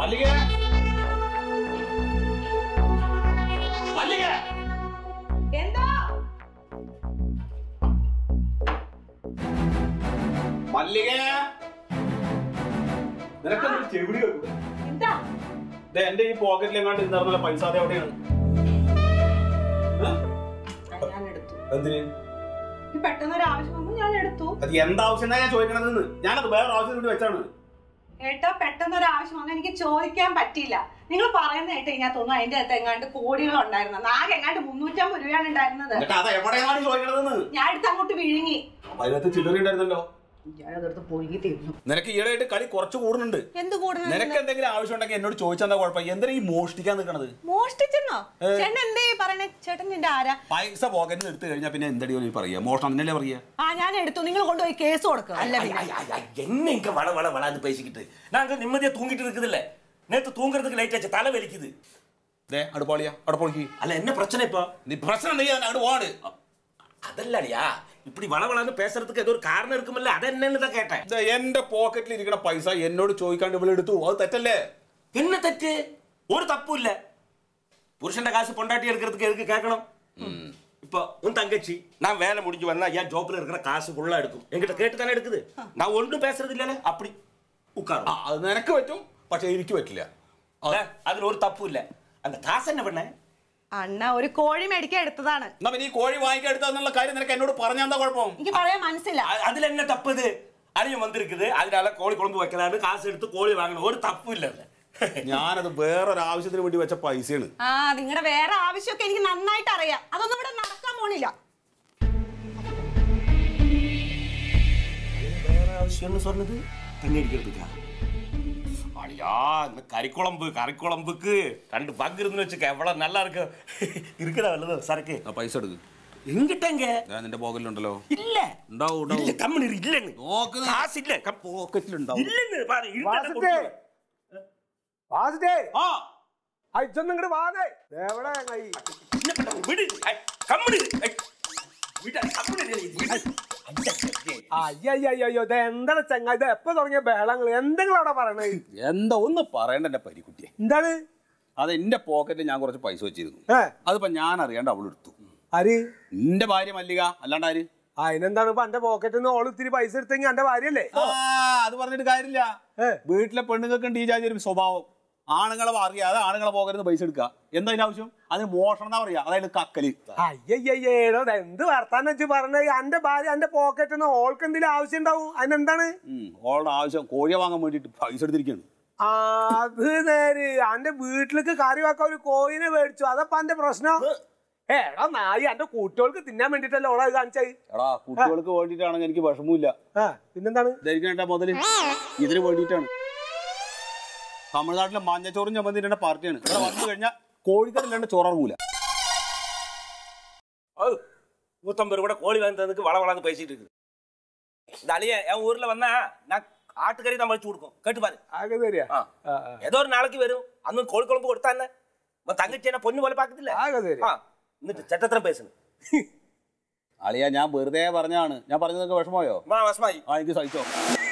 മല്ലിക മല്ലിക എന്താ മല്ലിക നിനക്ക് ചെവിടി കേൾക്കും എന്താ എന്റെ ഈ പോക്കറ്റിൽ എങ്ങാണ്ട് ഇന്നറിഞ്ഞ പൈസ അത് എവിടെയാണ് ഏ? ഞാൻ എടുത്തു എന്തിന് ഈ പെട്ടെന്ന് ഒരു ആവശ്യം വന്നു ഞാൻ എടുത്തു അത് എന്താവശ്യം ഞാൻ ചോദിക്കണതെന്ന് ഞാനത് വേറെ ആവശ്യത്തിന് വേണ്ടി വെച്ചാണ് ഏട്ടാ പെട്ടെന്ന് ഒരു ആവശ്യം വന്നു എനിക്ക് ചോദിക്കാൻ പറ്റിയില്ല നിങ്ങൾ പറയുന്ന കേട്ട് കഴിഞ്ഞാൽ തോന്നുന്നു അതിന്റെ അകത്ത് എങ്ങാണ്ട് കോടികൾ ഉണ്ടായിരുന്നു ആകെ എങ്ങാണ്ട് മുന്നൂറ്റമ്പത് രൂപയാണ് ഉണ്ടായിരുന്നത് എന്നിട്ട് അത് എവിടെയാണ് ചോദിക്കണതെന്ന് ഞാൻ എടുത്ത് അങ്ങോട്ട് വിഴുങ്ങി അപ്പൊ അതിനകത്ത് ചില്ലറ ഉണ്ടായിരുന്നല്ലോ ഞാനതെടുത്ത് പൊഴുകി തീർന്നു നിനക്ക് ഈയിടെയായിട്ട് കളി കുറച്ച് കൂടുന്നുണ്ട് എന്ത് കൂടുതൽ നിനക്ക് എന്തെങ്കിലും ആവശ്യം ഉണ്ടെങ്കിൽ എന്നോട് ചോദിച്ചാൽ കുഴപ്പം എന്തിനാ ഈ മോഷ്ടിക്കാൻ നിൽക്കണത് മോഷ്ടിച്ചെന്നോ ചേട്ടൻ എന്തേ പറയണേ ചേട്ടൻ നിന്റെ ആരാ പൈസ പോക്കറ്റിൽ എടുത്തു കഴിഞ്ഞാൽ പിന്നെ എന്തടിയോ നീ പറയാ മോഷണം എന്നല്ലേ പറയാ ആ ഞാൻ എടുത്തു നിങ്ങൾ കൊണ്ടുപോയി കേസ് കൊടുക്കുക അല്ല പിന്നെ. என்ன இங்க வள வள வளான்னு பேசிக்கிட்டு நாங்க நிம்மதியா தூங்கிட்டு இருக்குது இல்ல நேத்து தூங்குறதுக்கு லைட் ஆச்சு தலை வலிக்குது ദേ അടുപ്പാളിയാ അടുപ്പൊളിക്ക് அல்ல என்ன பிரச்சனை இப்போ നീ പ്രശ്നം നീ അങ്ങോട്ട് പോണ് அதல்லடியா இப்படி வள வளன்னு பேசுறதுக்கு ஏதோ ஒரு காரணம் இருக்குமில்ல அது என்னன்னு தான் கேட்டேன் ദേ, എന്റെ പോക്കറ്റിൽ ഇരിക്കുന്ന പൈസ എന്നോട് ചോദിക്കാണ്ട് ഇവിടെ എടുത്തു അത് തെറ്റല്ലേ என்ன தட்டு ஒரு தப்பு இல்ல புருஷன் காசு பொண்டாட்டி எடுக்கிறதுக்கு எதுக்கு கேட்கணும் இப்போ உன் தங்கச்சி நான் வேலை முடிஞ்சு வந்தா என் ஜோப்ல இருக்கிற காசு ஃபுல்லா எடுக்கும் என்கிட்ட கேட்டு தானே எடுக்குது நான் ஒன்றும் பேசுறது இல்லைல்ல அப்படி ആ, உட்காரும் അത് നിനക്ക് പറ്റും പക്ഷെ എനിക്ക് പറ്റില്ല அத, அதுல ஒரு தப்பு இல்ல அந்த காசு என்ன பண்ண അണ്ണ ഒരു കോഴി മേടിക്കാൻ എടുത്തതാണ് എന്നാ പിന്നെ ഈ കോഴി വാങ്ങിക്കാൻ എടുത്താന്നുള്ള കാര്യം നിനക്ക് എന്നോട് പറഞ്ഞാൽ എന്താ കുഴപ്പം എനിക്ക് പറയാൻ മനസ്സില്ല அ- அதுல என்ன தப்பு இது அழியம் வந்திருக்குது அதனால கோழி குழம்பு வைக்கலான்னு காசு எடுத்து கோழி வாங்கணும் ஒரு தப்பு இல்ல அதுல. ഞാനത് വേറൊരു ആവശ്യത്തിന് വേണ്ടി വെച്ച പൈസയാണ് ആ നിങ്ങളുടെ വേറെ ആവശ്യമൊക്കെ എനിക്ക് നന്നായിട്ട് അറിയാം അതൊന്നും ഇവിടെ നടക്കാൻ പോണില്ല வேற அவசியம்னு சொன்னது தண்ணி அடிக்கிறதுக்கா அடியா இந்த கறிக்குழம்பு கறிக்குழம்புக்கு ரெண்டு பங்கு இருந்துன்னு வச்சுக்க எவ்வளவு நல்லா இருக்கு இருக்குதா வல்லதோ சரக்கு ആ പൈസ എടുക്ക് எங்கிட்டங்க ഞാൻ നിന്റെ പോക്കറ്റിലുണ്ടല്ലോ இல்ல ഉണ്ടാവും ഉണ്ടാവും இல்ல கம்மன் இரு இல்லன்னு നോക്ക് காசு இல்ல கம்- പോക്കറ്റിലുണ്ടാവും இல்லன்னு பாரு இருந்தா വാസുദേ கொடுத்துரு. വാസുദേ ആ അയച്ചൊന്നും ഇങ്ങോട്ട് വാതേ എവിടെ കൈ என்ன பண்ண விடு ஐ, கம்முனு இரு. ஐ, விடு, கம்முனு இரு. விடு. ஐயா, ஐயா. അയ്യോ ഇത് എന്താണ് ചങ്ങ ഇത് എപ്പോ തുടങ്ങിയ ബഹളങ്ങൾ എന്തെങ്കിലും അവിടെ പറയണത് എന്താ ഒന്ന് പറയണ്ട എന്റെ പരിക്കുട്ടിയെ എന്താണ് അത് എന്റെ പോക്കറ്റിൽ ഞാൻ കുറച്ച് പൈസ വെച്ചിരുന്നു ഏ അതിപ്പോ ഞാൻ അറിയാണ്ട് അവൾ എടുത്തു ആര് നിന്റെ ഭാര്യ മല്ലിക അല്ലാണ്ട് ആര് അതിനെന്താണ് ഇപ്പൊ എന്റെ പോക്കറ്റിൽ നിന്ന് ഓൾ ഇത്തിരി പൈസ എടുത്തെങ്കിൽ എന്റെ ഭാര്യയല്ലേ ആ അത് പറഞ്ഞിട്ട് കാര്യമില്ല ഏ. വീട്ടിലെ പെണ്ണുങ്ങൾക്ക് ഉണ്ട് ഈ ജാതി ഒരു സ്വഭാവം ആണുങ്ങളെ അറിയാതെ ആണുങ്ങളെ പോകരുത് പൈസ എടുക്കുക എന്താ അതിന്റെ ആവശ്യം അതിന് മോഷണം എന്നാ പറയാ അതായത് കക്കല് അയ്യയ്യേടോ എന്ത് വർത്താനം വെച്ച് പറഞ്ഞത് എന്റെ ഭാര്യ എന്റെ പോക്കറ്റിൽ നിന്ന് ഓൾക്ക് എന്തെങ്കിലും ആവശ്യം ഉണ്ടാവും അതിനെന്താണ് ഉം, ഓളുടെ ആവശ്യം കോഴിയെ വാങ്ങാൻ വേണ്ടിട്ട് പൈസ എടുത്തിരിക്കുകയാണ് അത് നേര് എന്റെ വീട്ടിലേക്ക് കറി വെക്കാൻ ഒരു കോയിനെ മേടിച്ചു അതപ്പ എന്റെ പ്രശ്നം ഏടാ നായി എന്റെ കുട്ടികൾക്ക് തിന്നാൻ വേണ്ടിട്ടല്ലേ ഓളെ അത് കാണിച്ചത് എടാ കുട്ടികൾക്ക് വേണ്ടിയിട്ടാണെങ്കിൽ എനിക്ക് വിഷമമില്ല ആ പിന്നെന്താണ് ധരിക്കണ മുതല് ഇതിന് വേണ്ടിയിട്ടാണ് തമിഴ്നാട്ടിലെ മഞ്ഞച്ചോറും ചമ്മന്തിന്റെ പാർട്ടിയാണ് ഇവിടെ വന്നു കഴിഞ്ഞാൽ കോഴിക്കറില്ലാണ്ട് ചോററങ്ങൂല ஓ, நூத்தம்பது ரூபா கோழி வாங்கி தந்ததுக்கு வள வளன்னு பேசிட்டு இருக்குது இந்த அழிய என் ஊர்ல வந்தா நான் ஆட்டுக்கறி தான் வச்சு கொடுக்கும் கேட்டு பாரு ആകെ തരിക ஆ. ஏதோ ஒரு நாளைக்கு வரும் அന്ന് கோழி குழம்பு கொடுத்தா என்ன உன் தங்கச்சி என்ன பொண்ணு போல பாக்குதில்ல ആകെ തരിക ஆ എന്നിട്ട് ചട്ടത്രം പേസണം അളിയ ഞാൻ വെറുതെ പറഞ്ഞാണ് ഞാൻ പറഞ്ഞതൊക്കെ വിഷമമായോ മാ വസമായി ആ എനിക്ക് സഹിച്ചോ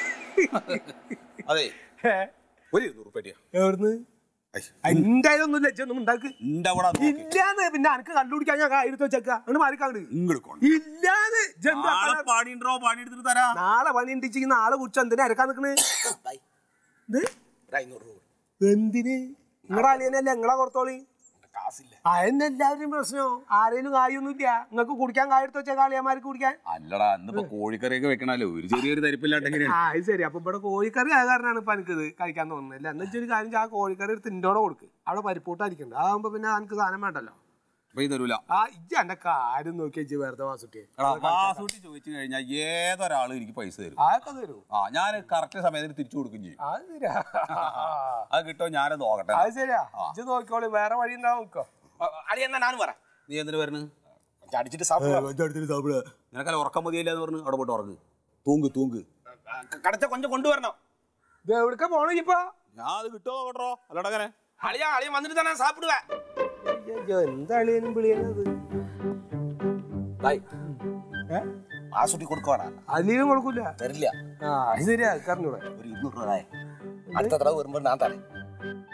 അതെ ഒരു ഇരുന്നൂറ് റുപ്യ എവിടുന്ന് എന്തായാലും ഒന്നും ലജ്ജൊന്നും ഉണ്ടാക്ക് എന്റെ അവിടെ നോക്ക്. ഇല്ലാന്ന് പിന്നെ അനക്ക് കണ്ടുപിടിക്കാൻ ഞാൻ എടുത്ത് വെച്ചേക്ക അങ്ങോട്ട് മാറിക്കാണ്ട് ഇങ്ങട് കൊണ്ട്. ഇല്ലാന്ന് ജന്തു നാളെ പണിയുണ്ടോ പണി എടുത്തിട്ട് തരാ നാളെ പണി ഉണ്ടിച്ച് നാളെ കുറിച്ച് എന്തിനാ ഇറക്കാൻ നിക്കണ് ഇത് ஐநூறு ரூபா എന്തിന് നിങ്ങളുടെ അളിയനല്ലേ നിങ്ങളെ പുറത്തോളി காசு இல்ல അതെന്നെ എല്ലാവരുടെയും പ്രശ്നം ആരേലും കായൊന്നുമില്ല നിങ്ങൾക്ക് കുടിക്കാൻ കായ എടുത്ത് വെച്ച കാളിയന്മാർക്ക് കുടിക്കാൻ അല്ലടാ ഇന്നിപ്പോ കോഴിക്കറിയൊക്കെ വെക്കണല്ലോ ഒരു ചെറിയൊരു തരിപ്പില്ലാണ്ട് എങ്ങനെയാണ് ആ അത് ശരി അപ്പൊ ഇവിടെ കോഴിക്കറി ആയ കാരണമാണ് ഇപ്പൊ എനിക്കിത് കഴിക്കാൻ തോന്നുന്നത് അല്ല എന്ന് വെച്ചൊരു കാര്യം ചെയ്യ്, ആ കോഴിക്കറി എടുത്ത് ഇന്നോടെ കൊടുക്ക് അവിടെ പരിപ്പൂട്ടായിരിക്കണ്ട അതാകുമ്പോ പിന്നെ എനിക്ക് സാധനം വേണ്ടല്ലോ അപ്പൊ ഈ തരൂല ആ ഇജ്ജ് എന്റെ കാര്യം നോക്കി വെച്ച് വെറുതെ വാസുട്ടിയെ എടാ വാസൂട്ടി ചോദിച്ചു കഴിഞ്ഞാൽ ഏതൊരാളും എനിക്ക് പൈസ തരും അതൊക്കെ തരൂ ആ ഞാൻ കറക്റ്റ് സമയത്തിന് തിരിച്ചു കൊടുക്കും ചെയ്യും അത് ശരിയാ അത് കിട്ടോ ഞാനത് നോക്കട്ടെ അത് ശരിയാ ഇജ്ജ് നോക്കിക്കോളി വേറെ വഴി ഉണ്ടാവും നോക്കോ அது என்ன நானும் வரேன் നീ എന്തിനു വരുന്നു கொஞ்சம் அடிச்சிட்டு சாப்பிடுவேன் നിനക്കല്ല ഉറക്കം മതിയല്ല എന്ന് പറഞ്ഞു അവിടെ പോയിട്ട് ഉറങ്ങ് തൂങ്ക് തൂങ്ക് கிடைச்சா கொஞ்சம் கொண்டு வரணும் ഇത് എവിടക്ക പോണ ഇപ്പൊ ഞാൻ അത് കിട്ടോ നോക്കട്ടോ അല്ലടാ അങ്ങനെ அழியா அழியா வந்துட்டு தான் நான் சாப்பிடுவேன் എന്താളിയനും വിളിയത് பாய் ഏ ஆசுட்டி கொடுக்க வேணாம் അലിയും കൊടുക്കൂല தெரியல ആ അത് ശരിയാ കറിഞ്ഞൂടെ ஒரு இருநூறு ரூபாய் அடுத்த தடவை வரும்போது நான் தரேன்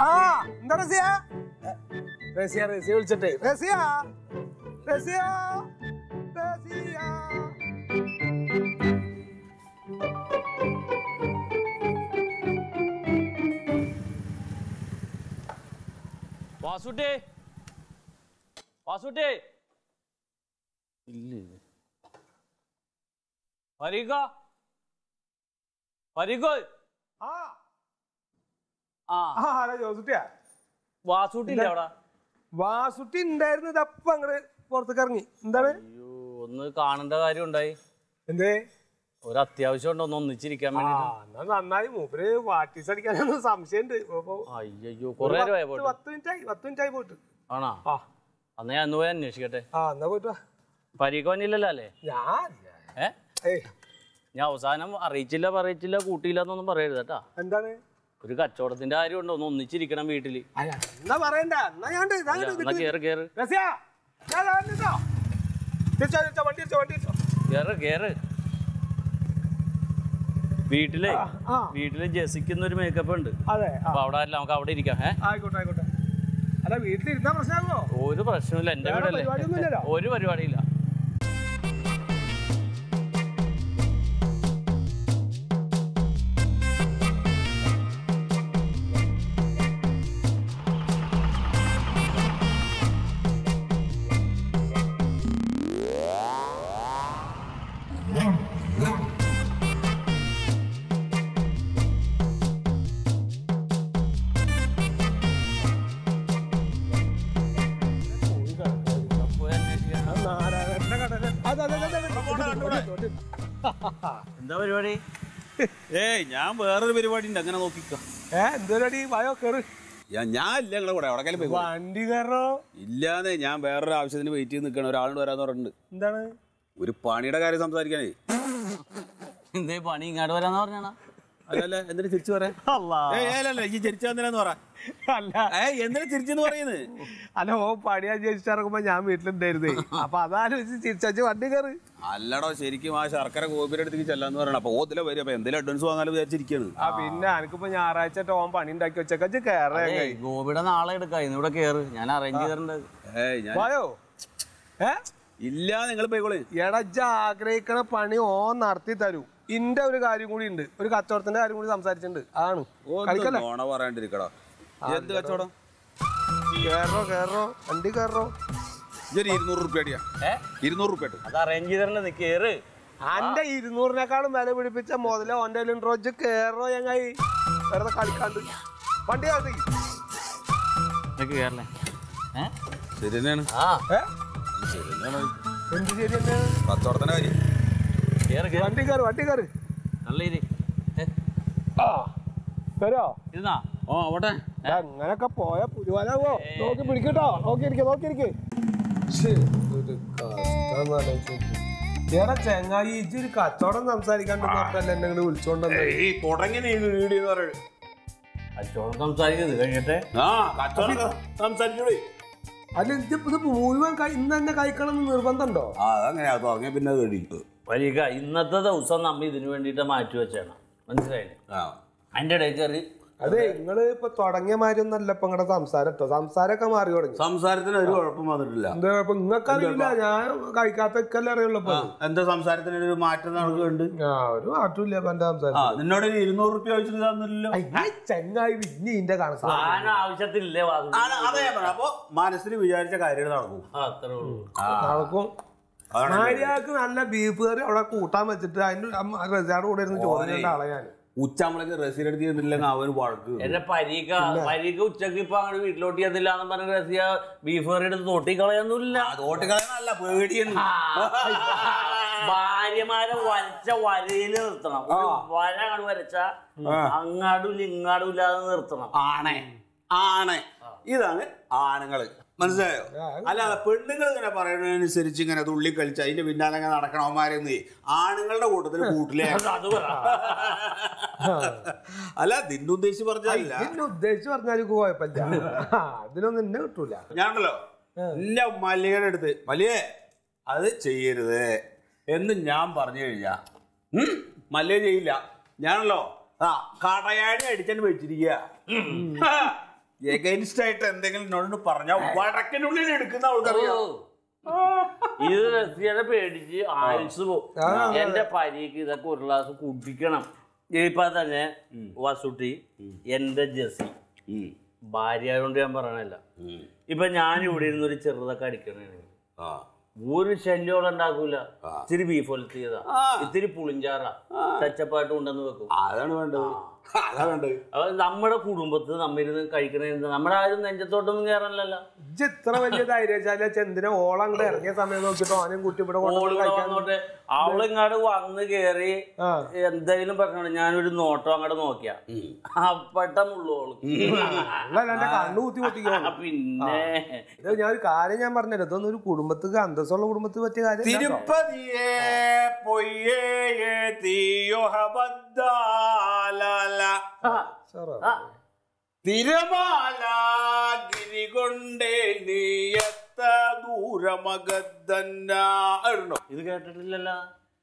ആ എന്താ റസിയ റസിയ റസിയ വിളിച്ചിട്ടേ റസിയ റസിയ റസിയ വാസുട്ടേ വാസുട്ടേ ഇല്ല ഫരീഖ ഫരീഖ് ആ ആ ആ ആരാ ജോസുട്ടിയാ വാസുട്ടില്ല അവിടെ വാസുട്ടി ഉണ്ടായിരുന്നു ഇതപ്പ അങ്ങട് പുറത്തേക്ക് ഇറങ്ങി എന്താണ് അയ്യോ ഒന്ന് കാണേണ്ട കാര്യം ഉണ്ടായി എന്തേ ഒരു അത്യാവശ്യം ഉണ്ടോ ഒന്ന് ഒന്നിച്ചിരിക്കാൻ ആ വേണ്ടി എന്നാ നന്നായി മൂപ്പര് വാട്ടീസ് അടിക്കാനൊന്നും സംശയമുണ്ട് അപ്പൊ അയ്യോ കൊറേ നേരമായി പത്ത് പോയിട്ട് പത്ത് മിനിറ്റ് ആയി പത്ത് മിനിറ്റ് ആയി പോയിട്ട് ആണോ ആ അന്ന് ഞാൻ ഒന്ന് പോയി അന്വേഷിക്കട്ടെ ആ എന്നാ പോയിട്ട് വാ. ഫരീഖ് വന്നില്ലല്ലോ അല്ലേ ഞാൻ ഏ ഏയ് ഞാൻ അവസാനം അറിയിച്ചില്ല പറയിച്ചില്ല കൂട്ടിയില്ല എന്നൊന്നും പറയരുത് കേട്ടാ എന്താണ് ഒരു കച്ചവടത്തിന്റെ കാര്യം ഉണ്ടോ ഒന്ന് ഒന്നിച്ചിരിക്കണം വീട്ടില് അയ്യ, എന്നാ പറയണ്ട എന്നാ ഞാൻ ഉണ്ട്. ഇതാ ഇങ്ങട് എന്നാ നിക്ക്. കേറ് കേറ് റസിയ, ഞാൻ ദാ വന്നിട്ടോ. തിരിച്ചോ, തിരിച്ചോ, വണ്ടി തിരിച്ചോ, വണ്ടി തിരിച്ചോ. കേറ് കേറ് വീട്ടിലെ ആ. വീട്ടില് ജെസിക്കുന്ന ഒരു മേക്കപ്പ് ഉണ്ട് അതെ ആ, അപ്പൊ അവിടെ അല്ല നമുക്ക് അവിടെ ഇരിക്കാം ഏ ആയിക്കോട്ടെ ആയിക്കോട്ടെ അല്ല വീട്ടിലിരുന്നാ പ്രശ്നമാകുമോ ഒരു പ്രശ്നമില്ല എന്റെ വേറെ വീടല്ലേ പരിപാടിയൊന്നുമില്ലല്ലോ? ഒരു പരിപാടിയില്ല പോയി അന്വേഷിക്കാം. ആ, നാരായണന്റെ കടയില്. അതെ, അതെ, അതെ, അതെ. പോട്ടെ, കണ്ടൂടെ? എന്താ പരിപാടി ഏയ് ഞാൻ വേറൊരു പരിപാടി ഉണ്ട് അങ്ങനെ നോക്കിക്കോ ഏ എന്തോരടി വായോ കേറ് ഞാൻ ഞാൻ ഇല്ല നിങ്ങളെ കൂടെ എവിടെക്കാലും പോയി വണ്ടി കയറോ ഇല്ലാതെ ഞാൻ വേറൊരു ആവശ്യത്തിന് വെയിറ്റ് ചെയ്ത് നിൽക്കണം ഒരാളോട് വരാന്ന് പറഞ്ഞിട്ടുണ്ട് എന്താണ് ഒരു പണിയുടെ കാര്യം സംസാരിക്കാനേ എന്തേ പണി ഇങ്ങോട്ട് വരാന്ന് പറഞ്ഞാണോ അല്ലല്ല എന്തിനു തിരിച്ചു പറയാ അല്ല ഏയ് അല്ലല്ല ഈ ചിരിച്ചു വന്നില്ലെന്ന് പറ അല്ല ഏ എന്തിനു തിരിച്ചെന്ന് പറയുന്നത് അല്ല ഓ പണി അന്വേഷിച്ചിറങ്ങുമ്പോ ഞാൻ വീട്ടിലുണ്ടായിരുന്നേ അപ്പൊ അതാലോചിച്ച് ചിരിച്ചു വണ്ടി കയറ് അല്ലടോ ശരിക്കും ആ ശർക്കര ഗോപിയുടെ അടുത്തേക്ക് ചെല്ലാന്ന് പറയണം അപ്പൊ ഓത്തിലെ വരും അപ്പൊ എന്തെങ്കിലും അഡ്വാൻസ് വാങ്ങാനും വിചാരിച്ചിരിക്കാണ് ആ പിന്നെ എനിക്കിപ്പോ ഞായറാഴ്ച ടോൻ പണി ഉണ്ടാക്കി വെച്ചേക്കച്ച് കയറേ ഏയ് ഗോപിയുടെ നാളെ എടുക്കാം ഇന്ന് ഇവിടെ കേറ് ഞാൻ അറേഞ്ച് ചെയ്തിട്ടുണ്ട് ഏയ് ഞാൻ വായോ ഏ ഇല്ല നിങ്ങൾ പോയിക്കോളെ എടജ ആഗ്രഹിക്കണ പണി ഓ നടത്തി തരൂ ഇന്റെ ഒരു കാര്യം കൂടി ഉണ്ട് ഒരു കച്ചവടത്തിന്റെ കാര്യം കൂടി സംസാരിച്ചിട്ടുണ്ട് ആണ് കളിക്കല്ലേ ഓണ പറയാണ്ടിരിക്കടോ എന്ത് കച്ചവടം കേറോ കേറോ വണ്ടി കേറോ ഇതൊരു ഇരുന്നൂറ് റുപ്യ അടിയാ ഏ ഇരുന്നൂറ് റുപ്യ അത് അറേഞ്ച് ചെയ്തിട്ടുണ്ട് നീ കേറ് അന്റെ ഇരുന്നൂറിനേക്കാളും വില പിടിപ്പിച്ച മുതലേ ഓന്റെ റോജ് കേറോ ഞങ്ങായി വെറുതെ കളിക്കാണ്ട് വണ്ടി കാത്തി നിനക്ക് കേറല്ലേ ഏ ശരി തന്നെയാണ് ആ ഏ ശരി തന്നെയാണ് എന്ത് ശരി തന്നെ കച്ചവടത്തിന്റെ കാര്യം കേറ് കേറ് വണ്ടി കയറി വണ്ടി കയറി നല്ല ഇരി ഏ, ആ വരോ ഇരുന്നാ ഓ അവിടെ അങ്ങനൊക്കെ പോയ പുരുവാലാവോ നോക്കി പിടിക്കട്ടോ നോക്കിയിരിക്കെ നോക്കിയിരിക്കെ എടാ ചെങ്ങായി ഇജ്ജ് ഒരു കച്ചവടം സംസാരിക്കാണ്ട് മാത്രല്ല എന്നെ ഇങ്ങോട്ട് വിളിച്ചോണ്ടെന്ന് ഈ തുടങ്ങി നീ വീഡിയോ എന്ന് പറയുന്നത് അച്ചോളം സംസാരിക്കുന്നത് കഴിയട്ടെ ആ കച്ചവടം സംസാരിച്ചോളി അല്ല ഇത് ഇത് മുഴുവൻ കഴി- ഇന്ന് തന്നെ കഴിക്കണം എന്ന് നിർബന്ധമുണ്ടോ ആ അതങ്ങനെയാ തുടങ്ങിയ പിന്നെ അത് കഴിക്കും വരിക ഇന്നത്തെ ദിവസം നമ്മൾ ഇതിനു വേണ്ടിയിട്ട് മാറ്റി വെച്ചാണ് മനസ്സിലായില്ലേ ആ അതിൻ്റെ ഇടയിൽ കയറി അതെ നിങ്ങള് ഇപ്പൊ തുടങ്ങിയ മാതിരി ഒന്നല്ല ഇപ്പൊ നിങ്ങളുടെ സംസാരം കേട്ടോ സംസാരമൊക്കെ മാറി തുടങ്ങി സംസാരത്തിന് ഒരു കുഴപ്പം വന്നിട്ടില്ല എന്താ ഇപ്പൊ നിങ്ങൾക്ക് അറിയില്ല ഞാൻ കഴിക്കാത്തൊക്കെ അറിയുള്ളൂ ഇപ്പൊ എന്താ സംസാരത്തിന് ഒരു മാറ്റം നടക്കുന്നുണ്ട് ആ ഒരു മാറ്റമില്ല ഇപ്പൊ എന്റെ സംസാരം ആ നിന്നോട് ഒരു ഇരുന്നൂറ് റുപ്യ വെച്ചിട്ട് തന്നില്ലല്ലോ അയ്യ, ചെങ്ങായി പിന്നെ ഇതിന്റെ കണക്ക് താൻ ആവശ്യത്തിലില്ലേ വാസു ആണ്, അതെ ഞാൻ പറഞ്ഞു. അപ്പൊ മനസ്സിൽ വിചാരിച്ച കാര്യങ്ങൾ നടക്കും ആ, അത്രേ ഉള്ളൂ നടക്കും അതാണ് ഭാര്യക്ക് നല്ല ബീഫ് കറി അവിടെ കൂട്ടാൻ വെച്ചിട്ട് അതിന്റെ റെസാർഡ് കൂടെ ഇരുന്ന് ചോദിക്കേണ്ട ആളെ ഞാൻ ഉച്ചാമ്പളക്ക് റസീഡ് എടുത്തിട്ടുണ്ടെങ്കിൽ അവന് വഴക്ക് എന്റെ പരീക്ക പരീക്ക ഉച്ചക്ക് ഇപ്പൊ അങ്ങോട്ട് വീട്ടിലോട്ട് ചെന്നില്ല എന്ന് പറഞ്ഞ രസിയ ബീഫ് കറി എടുത്ത് തോട്ടി കളയൊന്നുമില്ല തോട്ടിക്കളയല്ല പേടിയാണ് ഭാര്യമാരെ വരച്ച വരയിൽ നിർത്തണം ഒരു വര അങ്ങോട്ട് വരച്ച അങ്ങാടും ഇങ്ങാടും ഇല്ലാതെ നിർത്തണം ആണേ ആണ് ഇതാണ് ആണുങ്ങള് മനസ്സിലായോ അല്ലാതെ പെണ്ണുങ്ങൾ ഇങ്ങനെ പറയുന്നതിനനുസരിച്ച് ഇങ്ങനെ തുള്ളി കളിച്ച് അതിന്റെ പിന്നാലെ ഇങ്ങനെ നടക്കണവന്മാരെന്ന് ആണുങ്ങളുടെ കൂട്ടത്തിൽ കൂട്ടിലേ അത് പറ അല്ല നിന്റെ ഉദ്ദേശിച്ച് പറഞ്ഞല്ല എന്നെ ഉദ്ദേശിച്ച് പറഞ്ഞാൽ കുഴപ്പമില്ല ആ, അതിനൊന്നും എന്നെ കിട്ടൂല ഞാനുണ്ടല്ലോ എന്റെ മല്ലികയുടെ അടുത്ത് മല്ലികേ അത് ചെയ്യരുത് എന്ന് ഞാൻ പറഞ്ഞു കഴിഞ്ഞാ ഉം, മല്ലിക ചെയ്യില്ല ഞാനല്ലോ ആ കടയാടി അടിച്ചാണ് വെച്ചിരിക്കുക എഗൈൻസ്റ്റ് ആയിട്ട് എന്തെങ്കിലും എന്നോട് പറഞ്ഞാൽ വടക്കിനുള്ളിൽ എടുക്കുന്ന അവൾക്കറിയാം ഇത് റസിയുടെ പേടിച്ച് ആയുസ് പോകും എന്റെ പരീക്ക് ഇതൊക്കെ ഒരു ഗ്ലാസ് കുടിക്കണം ഇപ്പൊ തന്നെ വസുട്ടി എന്റെ ജസി ഭാര്യ കൊണ്ട് ഞാൻ പറയണല്ല ഇപ്പൊ ഞാൻ ഇവിടെ ഇരുന്ന് ഒരു ചെറുതൊക്കെ അടിക്കണേ ഒരു ശല്യം ഉണ്ടാക്കൂല ഇത്തിരി ബീഫ് ഒലത്തിയതാ ഇത്തിരി പുളിഞ്ചാറാ ടച്ചപ്പാട്ട് കൊണ്ടുവന്ന് വെക്കും അതാണ് വേണ്ടത് അതാ വേണ്ടത് അപ്പൊ നമ്മുടെ കുടുംബത്തിൽ നമ്മിരുന്ന് കഴിക്കണ നമ്മുടെ ആരും നെഞ്ചത്തോട്ടൊന്നും കയറാനല്ലോ ഇജ്ജ് ഇത്ര വലിയ ധൈര്യശാലി ചെന്തിനെ ഓളം അങ്ങോട്ട് ഇറങ്ങിയ സമയം നോക്കിയിട്ട് ഓനും കുട്ടി ഇവിടെ കൊണ്ടുവന്ന് ഓളിവിടെ കഴിക്കാൻ വന്നോട്ടെ അവളിങ്ങാട് വന്ന് കേറി ആ. എന്തായാലും പറഞ്ഞോളൂ ഞാനൊരു നോട്ടം അങ്ങോട്ട് നോക്കിയ അപ്പട്ട മുള്ളോള് അല്ല എന്റെ കണ്ണു കുത്തി പൊട്ടിക്കോ പിന്നെ ഇത് ഞാൻ ഒരു കാര്യം ഞാൻ പറഞ്ഞല്ലോ ഇതൊന്നും ഒരു കുടുംബത്തിക്ക് അന്തസ്സുള്ള കുടുംബത്തിൽ പറ്റിയ കാര്യം തിരുപ്പതിയെ പൊയ്യേ തീയോ ഹബദ്ദാലാല തിരമാല ഗിരി കൊണ്ടേ നീയത്ത ദൂരമഗദ്ദന്ന അറിയണോ ഇത് കേട്ടിട്ടില്ലല്ലോ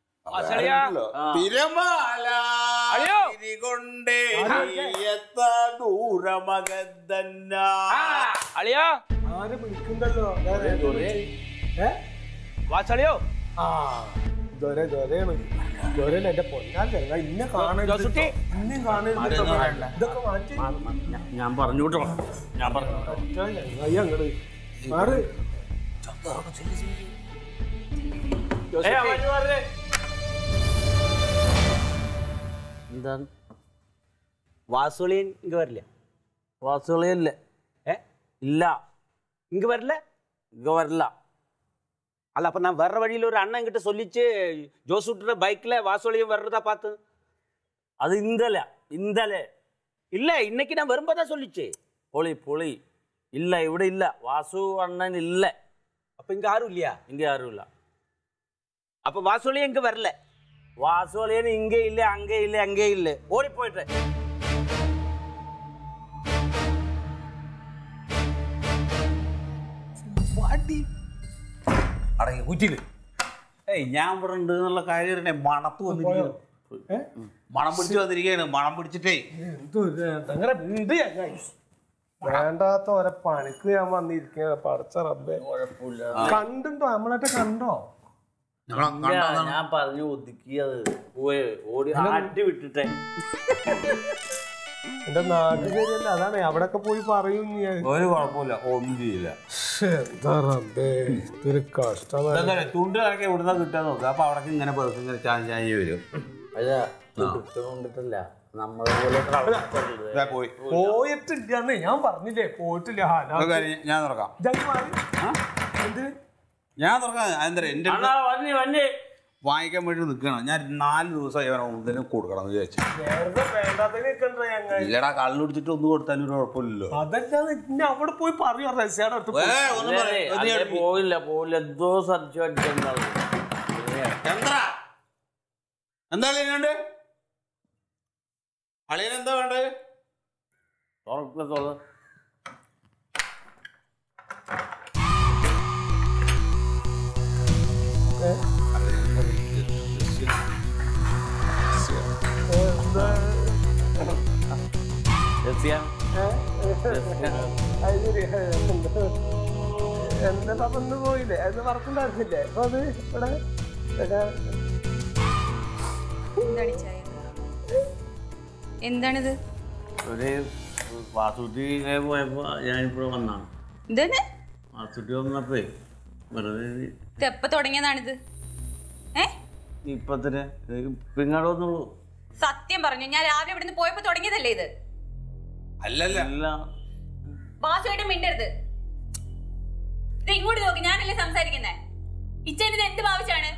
തിരമാല അയ്യോ. ഗിരി കൊണ്ടേ നീയത്ത ദൂരമഗദ്ദന്ന അളിയോ ആരെ വിളിക്കണ്ടല്ലോ ഏ വാസളിയോ ആ ദൊരെ ദൊരയാണ് ദൊരല്ല എന്റെ പൊന്നാൻ ചെങ്ങ ഇന്നെ കാണരുത് ജോസുട്ടി. ഇന്നെയും കാണരുത് കേട്ടോ. ഇതൊക്കെ മാറ്റി ഞാ- ഞാൻ പറഞ്ഞു കേട്ടോ ഞാൻ പറഞ്ഞു അയ്യ അങ്ങട് മാറ് ഏയ് അവര് പറഞ്ഞേ. എന്താണ് வாசுலின் இங்க வரல വാസുകളിയല്ലേ ஏ ഇല്ല இங்க வரல ഇങ്ങ വരില്ല அல்ல அப்ப நான் வர்ற வழியில ஒரு அண்ணன் கிட்ட சொல்லிச்சு ஜோஸ் விட்டுற பைக்ல வாசோலியும் வர்றதா பார்த்து അത് ഇന്നലെ ഇന്നലെ இல்ல இன்னைக்கு நான் வரும்போதான் சொல்லிச்சு പൊളി പൊളി ഇല്ല ഇവിടെ ഇല്ല വാസു അണ്ണൻ ഇല്ല அப்ப இங்க யாரும் இல்லையா ഇങ്ങ ആരുമില്ല அப்ப வாசோலியும் இங்க வரல വാസുകളിയൻ ഇങ്ങ ഇല്ല അങ്ങ ഇല്ല അങ്ങ ഇല്ല ഓടിപ്പോയിട്ട് അടങ്ങി കുറ്റില് ഏയ് ഞാൻ ഇവിടെ ഉണ്ട് എന്നുള്ള കാര്യം അറിയണേ മണത്ത് വന്നിരിക്കുകയാണ് മണം പിടിച്ച് വന്നിരിക്കുകയാണ് മണം പിടിച്ചിട്ടേ അങ്ങനെ ഉണ്ട് ചങ്ങായി. വേണ്ടാത്ത ഓരോ പണിക്ക് ഞാൻ വന്നിരിക്കുക പടച്ച റബ്ബേ കണ്ടുണ്ടോ നമ്മളായിട്ട് കണ്ടോ ഞാൻ- ഞാൻ പറഞ്ഞു ഒതുക്കിയത് പോയി ഓടി ആട്ടി വിട്ടിട്ടെ എന്റെ നാട്ടിൽ ശരിയല്ല അതാണ് അവിടെയൊക്കെ പോയി പറയും ഞാൻ ഒരു കുഴപ്പമില്ല ഒന്നും ചെയ്യില്ല എന്താ റബ്ബേ ഇതൊരു കഷ്ടമാണ് ഇതെന്താ തുണ്ട് കണക്കെ ഇവിടുന്ന് കിട്ടാൻ നോക്കുക അപ്പൊ അവിടെ ഇങ്ങനെ പെറുക്കി ഇങ്ങനെ ചാഞ്ഞ് ചാഞ്ഞ് വരും അല്ല കിട്ടുകൊണ്ടിട്ടില്ല നമ്മളെ പോലെ കളക്കരുത്. ഇതാ പോയി പോയിട്ടില്ലാന്ന് ഞാൻ പറഞ്ഞില്ലേ പോയിട്ടില്ല ആ, ഞാൻ- ഒരു കാര്യം ഞാൻ തുറക്കാം ഇതായി മാറി. എന്ത് ഞാൻ തുറക്കാം എന്താ എന്റെ അണ്ണാ വന്നി വന്നി വാങ്ങിക്കാൻ വേണ്ടി നിൽക്കണം ഞാൻ നാല് ദിവസം ഇവനെ ഒന്നിനും കൊടുക്കണം എന്ന് വിചാരിച്ചു നേരത്തെ വേണ്ടാത്തതിന് നിൽക്കണ്ട ഞങ്ങൾ ഇല്ലടാ കള്ളു കുടിച്ചിട്ട് ഒന്നും കൊടുത്താലും ഒരു കുഴപ്പമില്ലല്ലോ അതല്ലാതെ ഇന്നെ അവിടെ പോയി പറയൂ റസിയുടെ അടുത്ത് പോയി. ഏ, ഒന്നും അല്ലേ, പറയ്. ഒന്ന് അല്ലേ, ഞാൻ- പോയില്ല പോയില്ല എന്തോ സർച്ച് അടിച്ചിട്ടുണ്ടാവും ചന്ദ്ര എന്താ വേണ്ടത് അളിയൻ എന്താ വേണ്ടത് തുറക്ക തുറ രസ്യ അത് ശരി. എന്താ എന്താ വന്ന് പോയില്ലേ അത് പറക്കുണ്ടായിരുന്നില്ലേ അപ്പൊ അത് ഇവിടെ ഇവിടെ എന്താണ് ഈ ചായ എന്താണിത് ഒരു വാസുട്ടി ഇങ്ങനെ പോയപ്പോ ഞാനിപ്പോ വന്നാണ് എന്താണ് വാസുട്ടി വന്നപ്പോ വെറുതെ ഇത് എപ്പ തുടങ്ങിയതാണിത് ഏ ഇപ്പൊ തന്നെ പിങ്ങാട് വന്നുള്ളൂ സത്യം പറഞ്ഞു ഞാൻ രാവിലെ ഇവിടുന്ന് പോയപ്പോ തുടങ്ങിയതല്ലേ ഇത് അല്ലല്ല എല്ലാം വാസുവായിട്ട് മിണ്ടരുത് ഇത് ഇങ്ങോട്ട് നോക്ക് ഞാനല്ലേ സംസാരിക്കുന്നേ ഇച്ചേന് ഇത് എന്ത് ഭാവിച്ചാണ്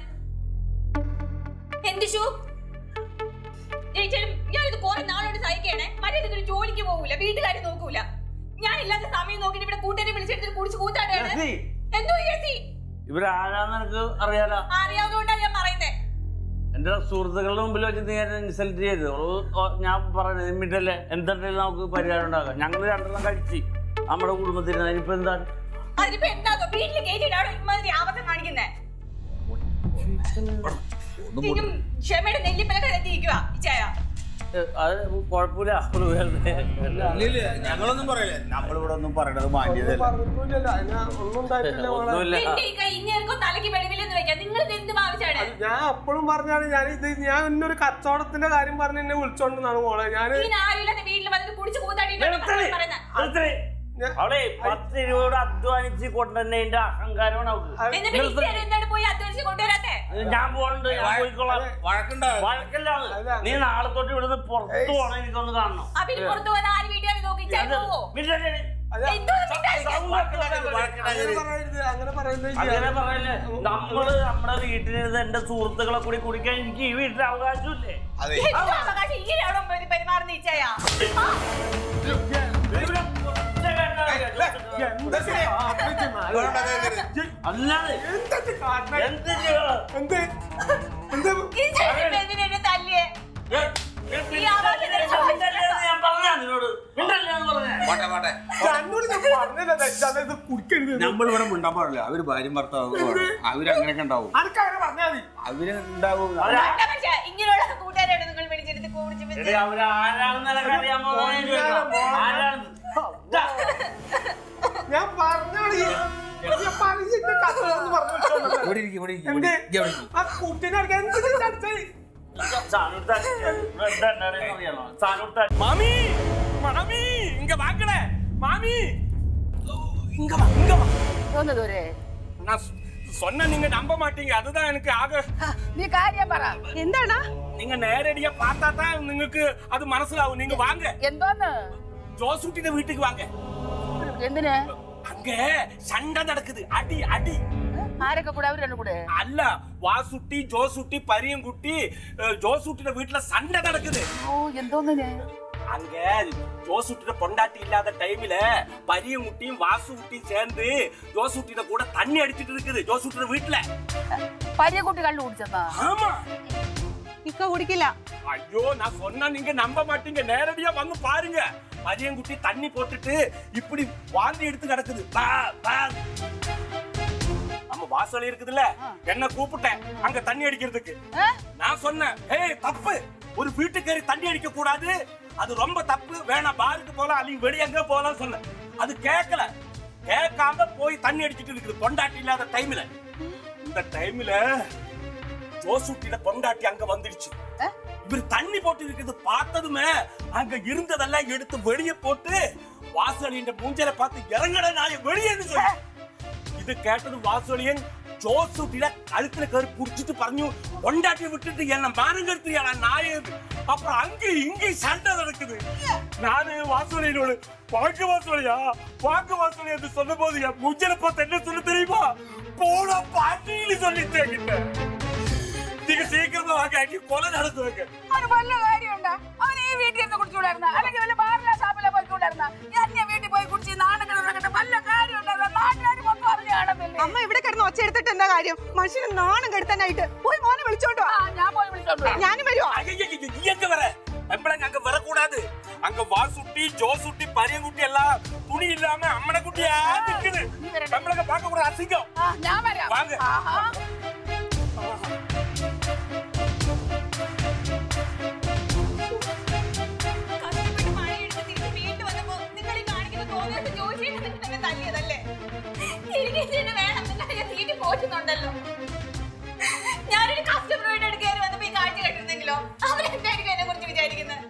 എന്ത് ഷൂ ചേച്ചനും ഞാനിത് കുറെ നാളോട് സഹിക്കണേ മറ്റേ ഒരു ജോലിക്ക് പോകൂല വീട്ടുകാരെ നോക്കൂല ഞാൻ ഇല്ലാത്ത സമയം നോക്കിട്ട് ഇവിടെ കൂട്ടുകാരെ വിളിച്ചെടുത്തിട്ട് കുടിച്ച് കൂത്താടാണ് ജെസ്സി. എന്തോ ചേച്ചി ഇവരാരാന്ന് എനിക്ക് അറിയാലോ അറിയാവുന്നതുകൊണ്ടാണ് ഞാൻ പറയുന്നത് എന്റെ സുഹൃത്തുക്കളുടെ മുമ്പിൽ വെച്ച് നീ എന്നെ ഇൻസൾട്ട് ചെയ്ത് ഓ- ഓ- ഞാൻ പറയുന്നത് നിമ്മിട്ടല്ലേ എന്തുണ്ടെങ്കിലും നമുക്ക് പരിഹാരം ഉണ്ടാക്കാം ഞങ്ങൾ രണ്ടെണ്ണം കഴിച്ച് നമ്മുടെ കുടുംബത്തിന് അതിനിപ്പോ എന്താണ് അതിനിപ്പോ എന്താകോ വീട്ടിൽ കയറ്റിയിട്ടാണോ ഇമാതിരി ആപത്തം കാണിക്കുന്നേ ശരിക്കും ക്ഷമയുടെ നെല്ലിപ്പലൊക്കെ എത്തിയിരിക്കുക ഈ ചായ ഏ, അത് കുഴപ്പമില്ല അത് വെറുതെ അല്ല. ഇല്ലില്ല ഞങ്ങളൊന്നും പറയില്ല നമ്മളിവിടെ ഒന്നും പറയണത് മാന്യതല്ല പറഞ്ഞിട്ടില്ലല്ലോ അതിന് ഒന്നും ഉണ്ടായിട്ടില്ല മോളെ ഒന്നുമില്ല എന്റെ ഈ കൈ ഇങ്ങേർക്കും തലയ്ക്ക് വെളിവില്ലെന്ന് വെക്കാം നിങ്ങൾ ഇത് എന്ത് ഭാവിച്ചാണ് ഞാൻ അപ്പോഴും പറഞ്ഞാണ് ഞാൻ ഇത് ഞാൻ ഇന്നൊരു കച്ചവടത്തിന്റെ കാര്യം പറഞ്ഞ് എന്നെ വിളിച്ചോണ്ടെന്നാണ് മോളെ ഞാൻ ഈ നാരില്ലാത്ത വീട്ടിൽ വന്നിട്ട് കുടിച്ച് കൂത്താടിയിട്ടാണ് നിർത്തണേ. പറയുന്നത് നിർത്തണേ. അവളെ പത്ത് രൂപയോട് അധ്വാനിച്ച് കൊണ്ടുവന്നതിന്റെ അഹങ്കാരമാണ് അവൾക്ക് എന്നിട്ട് വീട്ടുകാർ എന്താണ് പോയി അധ്വാനിച്ച് കൊണ്ടുവരാത്തെ ഞാൻ പോകണ്ട് ഞാൻ പോയിക്കോളാം വഴക്കുണ്ടാവും വഴക്കല്ലാണ് നീ നാളെ തൊട്ട് ഇവിടുന്ന് പുറത്തു പോകണം എനിക്കൊന്ന് കാണണം ആ പിന്നെ പുറത്തു പോകാൻ ആര് വീട്ടുകാർ നോക്കി അത് പോവോ മിണ്ടല്ലേ? എന്തോ മിണ്ടാതിരിക്കാൻ? അങ്ങനെ പറയരുത് അങ്ങനെ പറയുന്നത് അങ്ങനെ പറയല്ലേ നമ്മള് നമ്മുടെ വീട്ടിലിരുന്ന് എന്റെ സുഹൃത്തുക്കളെ കൂടി കുടിക്കാൻ എനിക്ക് ഈ വീട്ടിൽ അവകാശമില്ലേ അതെ എന്തോ അവകാശം ഇങ്ങനെയാണോ പെരു- പെരുമാറുന്ന ഇച്ചയാ ആ, ഇവിടെ ഒറ്റ കേട്ടോ. അല്ലാതെ എന്ത് ചെയ്യണം? എന്ത് എന്ത് ഈ ചേട്ടൻ എന്തിനാ എന്നെ തല്ലിയേ ഏ, ഏ, ഈ ആവാസം മിണ്ടല്ലേ എന്ന് ഞാൻ പറഞ്ഞാ നിന്നോട് മിണ്ടല്ലേ എന്ന് പറഞ്ഞേ പോട്ടെ പോട്ടെ എന്നോട് ഞാൻ പറഞ്ഞില്ല തെറ്റാണ് ഇത് കുടിക്കരുത് നമ്മളിവിടെ മിണ്ടാൻ പാടില്ല അവര് ഭാര്യയും ഭർത്താവും അവര് അങ്ങനെയൊക്കെ ഉണ്ടാവും അനക്ക് അങ്ങനെ പറഞ്ഞാൽ മതി അവര് ഉണ്ടാവും അവരാ- വേണ്ട പക്ഷേ ഇങ്ങനെയുള്ള കൂട്ടുകാരാണ് നിങ്ങൾ വിളിച്ചെടുത്ത് കുടിച്ച് എടീ, വെച്ച് അവര് ആരാണെന്നല്ല അറിയാമോ എന്ന് ചോദിക്കണം. ആരാണെന്ന് ദാ, ഞാൻ പറഞ്ഞാണ് ഈ- ഞാൻ പറഞ്ഞിട്ട് കച്ചവടം പറഞ്ഞു വെച്ചോണ്ടല്ലോ. ഇവിടെ ഇരിക്കും ഇവിടെ ഇരിക്കും എന്ത്? ഇവിടെ ഇരിക്കും ആ കുട്ടീനെ അടിക്കാൻ എന്ത് നീ അടിച്ചേ? സാധനം എടുത്ത് ബ്രെഡ് എന്താണെന്ന് അറിയാമോ? സാധനം എടുത്ത് மாமி மாமி இங்க வாங்கல மாமி இங்க வா இங்க வா തോന്നുന്നതോരെ நான் சொ- சொன்னா நீங்க நம்ப மாட்டீங்க அதுதான் எனக்கு ஆக നീ കാര്യം പറ എന്താണ് நீங்க நேரடியா பார்த்தா தான் നിങ്ങൾക്ക് അത് മനസ്സിലാവും நீங்க வாங்க എന്തോന്ന് ஜோசூட்டின வீட்டுக்கு வாங்க എന്തിന് அங்க சண்டை நடக்குது அடி அடி ആരൊക്കെ കൂടെ അവര് രണ്ടും കൂടെ அல்ல வாசுட்டி ஜோசுட்டி பரியங்குட்டி அஹ், ஜோசூட்டின வீட்டுல சண்டை நடக்குது ഓ എന്തോന്നിന് அங்க ஜோசூட்டின பொண்டாட்டி இல்லாத டைம்ல பரியங்குட்டியும் வாசுகுட்டியும் சேர்ந்து ஜோசூட்டின கூட தண்ணி அடிச்சிட்டு இருக்குது ஜோசூட்டின வீட்டுல പരിയ കുട്ടി കള്ളു കുടിച്ചെന്നാ ஆமா ഇക്ക കുടിക്കില്ല ஐயோ நான் சொன்னா நீங்க நம்ப மாட்டீங்க நேரடியா வந்து பாருங்க பரியங்குட்டி தண்ணி போட்டுட்டு இப்படி வாந்தி எடுத்து கிடக்குது பா, பா. நம்ம வாசல் இருக்குதுல்ல என்ன கூப்பிட்டேன் அங்க தண்ணி அடிக்கிறதுக்கு நான் சொன்னேன் ஏய் தப்பு ஒரு வீட்டுக்காரி தண்ணி அடிக்க கூடாது அது ரொம்ப தப்பு வேணாம் பாருக்கு போலாம் அல்லது வெளிய எங்க போலாம் சொன்னேன் அது கேட்கல கேட்காம போய் தண்ணி அடிச்சிட்டு இருக்குது பொண்டாட்டி இல்லாத டைம்ல இந்த டைம்ல ஜோசூட்டில பொண்டாட்டி அங்க வந்துடுச்சு இவர் தண்ணி போட்டு இருக்குது பார்த்ததுமே அங்க இருந்ததெல்லாம் எடுத்து வெளியே போட்டு வாசலின் மூஞ்சலை பார்த்து இறங்கட நாய வெளியேன்னு சொல்லி ഇത് കേട്ടത് വാസുളിയൻ ജോസൂട്ടിലെ കഴുത്തിലെ കയറി കുടിച്ചിട്ട് പറഞ്ഞു കൊണ്ടാട്ടി വിട്ടിട്ട് എന്നെ മാനം കെടുത്തിയാണ് നായത് അപ്പൊ അങ്കി ഇങ്കി സണ്ട നടക്കുது நானு வாசுலியனோடு வாக்கு வாசுலியா வாக்கு வாசுலி என்று சொன்ன போது என் மூஞ்சலை பார்த்து என்ன சொல்ல தெரியுமா போன பாட்டின்னு சொல்லிட்டேன் கிட்ட நீங்க சீக்கிரமா வாங்க அங்கே கொலை நடத்துவாங்க അവന് വല്ല കാര്യമുണ്ടാ അവൻ ഈ വീട്ടിൽ നിന്ന് കുടിച്ചുകൂടായിരുന്ന അല്ലെങ്കിൽ വല്ല ബാറിലെ ഷാപ്പിലെ പോയിക്കൂടായിരുന്ന എന്നെ വീട്ടിൽ പോയി കുടിച്ച് നാണങ്ങൾ ഉണക്കട്ടെ വല്ല കാര്യമുണ്ടായിരുന്ന നാട്ടുകാർ മൊത്തം അറിഞ്ഞു കാണുന്നില്ലേ അമ്മ ഇവിടെ കിടന്ന് ഒച്ച എടുത്തിട്ട് എന്താ കാര്യം മനുഷ്യന് നാണം കെടുത്താനായിട്ട് പോയി മോനെ വിളിച്ചോണ്ടോ ആ ഞാൻ പോയി വിളിച്ചോണ്ട് വരാം. ഞാനും വരുമോ ஐயையையே, நீ எங்க வர நம்மளங்க அங்க வரக்கூடாது அங்க வாசுட்டி ஜோசுட்டி பரியங்குட்டி எல்லாம் துணி இல்லாம அம்மனை குட்டியா நிக்குது நீ வரணும். நம்மளங்க பார்க்க கூடாது அசிங்கம் ആ ഞാൻ വരാം വാങ്ങ്. ആഹാ. കഷ്ടപ്പെട്ട് പണിയെടുത്ത് തിരിച്ച് വീട്ടിൽ വന്നപ്പോ നിങ്ങൾ ഈ കാണിക്കുന്ന തോന്നിയത് ജോലിയിട്ട് നിങ്ങൾ തന്നെ തല്ലിയതല്ലേ എനിക്ക് ഇതിന് വേണം നിങ്ങൾ ഞാൻ തീറ്റി പോറ്റുന്നുണ്ടല്ലോ ഞാനൊരു കസ്റ്റമറുടെ അടുത്ത് കയറി വന്നപ്പോ ഈ കാഴ്ച കണ്ടിരുന്നെങ്കിലോ അവൻ എന്തായിരിക്കും എന്നെ കുറിച്ച് വിചാരിക്കുന്നത്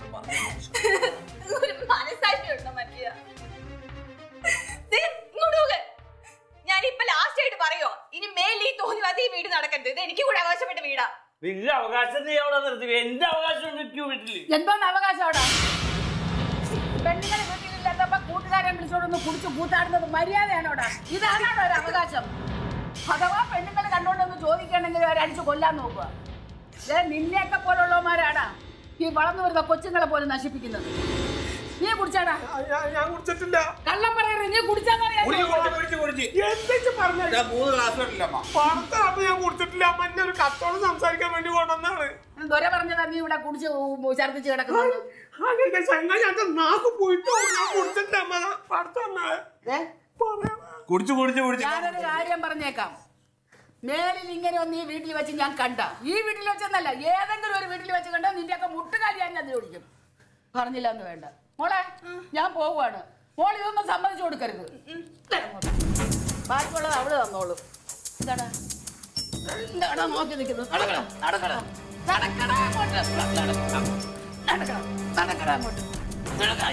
ഒരു മനസ്സാക്ഷി ഉണ്ടോ മറ്റിയ ഇങ്ങോട്ട് നോക്ക് ഞാൻ ഇപ്പൊ ലാസ്റ്റ് ആയിട്ട് പറയോ ഇനി മേലിൽ ഈ തോന്നി വന്ന് ഈ വീട് നടക്കരുത് ഇത് എനിക്ക് കൂടെ അവകാശപ്പെട്ട വീടാ നിന്റെ അവകാശം നീ അവിടെ നിർത്തി എന്റെ അവകാശം എനിക്ക് വീട്ടില് എന്തോന്ന് അവകാശം അവിടെ പെണ്ണുങ്ങളെ വീട്ടിലില്ലാത്തപ്പോ കൂട്ടുകാരെ വിളിച്ചോണ്ടൊന്ന് കുടിച്ച് കൂത്താടുന്നത് മര്യാദയാണോടാ ഇതാണോടാ ഒരു അവകാശം അഥവാ പെണ്ണുങ്ങൾ കണ്ടോണ്ടൊന്ന് ചോദിക്കണമെങ്കിൽ അവരടിച്ച് കൊല്ലാൻ നോക്കുക ദേ, നിന്നെയൊക്കെ പോലുള്ളവന്മാരാടാ ഈ വളർന്നു വരുന്ന കൊച്ചുങ്ങളെ പോലും നശിപ്പിക്കുന്നത് നീ കുടിച്ചാടാ ഞാൻ- ഞാൻ കുടിച്ചിട്ടില്ല കള്ളം പറയരുത് നീ കുടിച്ചാന്നറിയാം കുടിച്ച് കുടിച്ച് കുടിച്ച് കുടിച്ച് എന്തൊക്കെ പറഞ്ഞു ഇതാ മൂന്ന് ഗ്ലാസ് കണ്ടില്ല അമ്മ പണത്തറപ്പ് ഞാൻ കുടിച്ചിട്ടില്ല അമ്മ എന്നെ ഒരു കച്ചവടം സംസാരിക്കാൻ വേണ്ടി കൊണ്ടുവന്നാണ് ദൊര പറഞ്ഞതാ നീ ഇവിടെ കുടിച്ച് ഊ- ഛർദ്ദിച്ച് കിടക്കുന്നത് അങ്ങനെ ചങ്ങായി എന്റെ നാക്ക് പോയിട്ടോ ഞാൻ കുടിച്ചിട്ടില്ല അമ്മ പടത്തന്നെ ദേ, കുടിച്ച് കുടിച്ച് കുടിച്ച് ഞാനൊരു കാര്യം പറഞ്ഞേക്കാം മേലിൽ ഇങ്ങനെ ഒന്ന് ഈ വീട്ടിൽ വെച്ച് ഞാൻ കണ്ട ഈ വീട്ടിൽ വെച്ചെന്നല്ല ഏതെങ്കിലും ഒരു വീട്ടിൽ വെച്ച് കണ്ട നിന്റെ ഒക്കെ മുട്ടുകാലി ഞാൻ അതിൽ ഓടിക്കും പറഞ്ഞില്ല എന്ന് വേണ്ട മോളെ ഞാൻ പോവുകയാണ് മോൾ ഇതൊന്നും സമ്മതിച്ചു കൊടുക്കരുത് ഇങ്ങോട്ട്. ബാക്കിയുള്ളത് അവള് തന്നോളൂ എന്താണ് എന്താടാ നോക്കി നിൽക്കുന്നത് നടക്കടാ നടക്കടാ നടക്കടാ അങ്ങോട്ട് നടക്കടാ നടക്കടാ അങ്ങോട്ട് നടക്കാൻ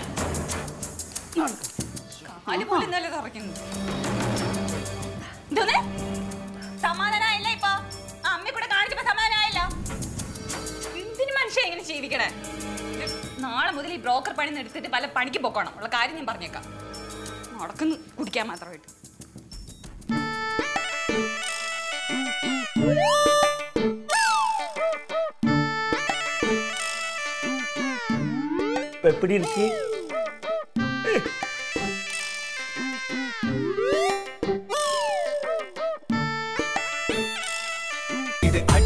കാല് പോലെ ഇന്നലെ തുറക്കുന്നു ഇതൊന്ന് സമാധാനായില്ല ഇപ്പൊ ആ അമ്മ കൂടെ കാണിച്ചപ്പോ സമാധാനായില്ല എന്തിനു മനുഷ്യ ഇങ്ങനെ ജീവിക്കണേ നാളെ മുതൽ ഈ ബ്രോക്കർ പണി നിർത്തിട്ട് പല പണിക്ക് പോക്കണം ഉള്ള കാര്യം ഞാൻ പറഞ്ഞേക്കാം നടക്കുന്നു കുടിക്കാൻ മാത്രമായിട്ട് எப்படி இருக்கு இது அடி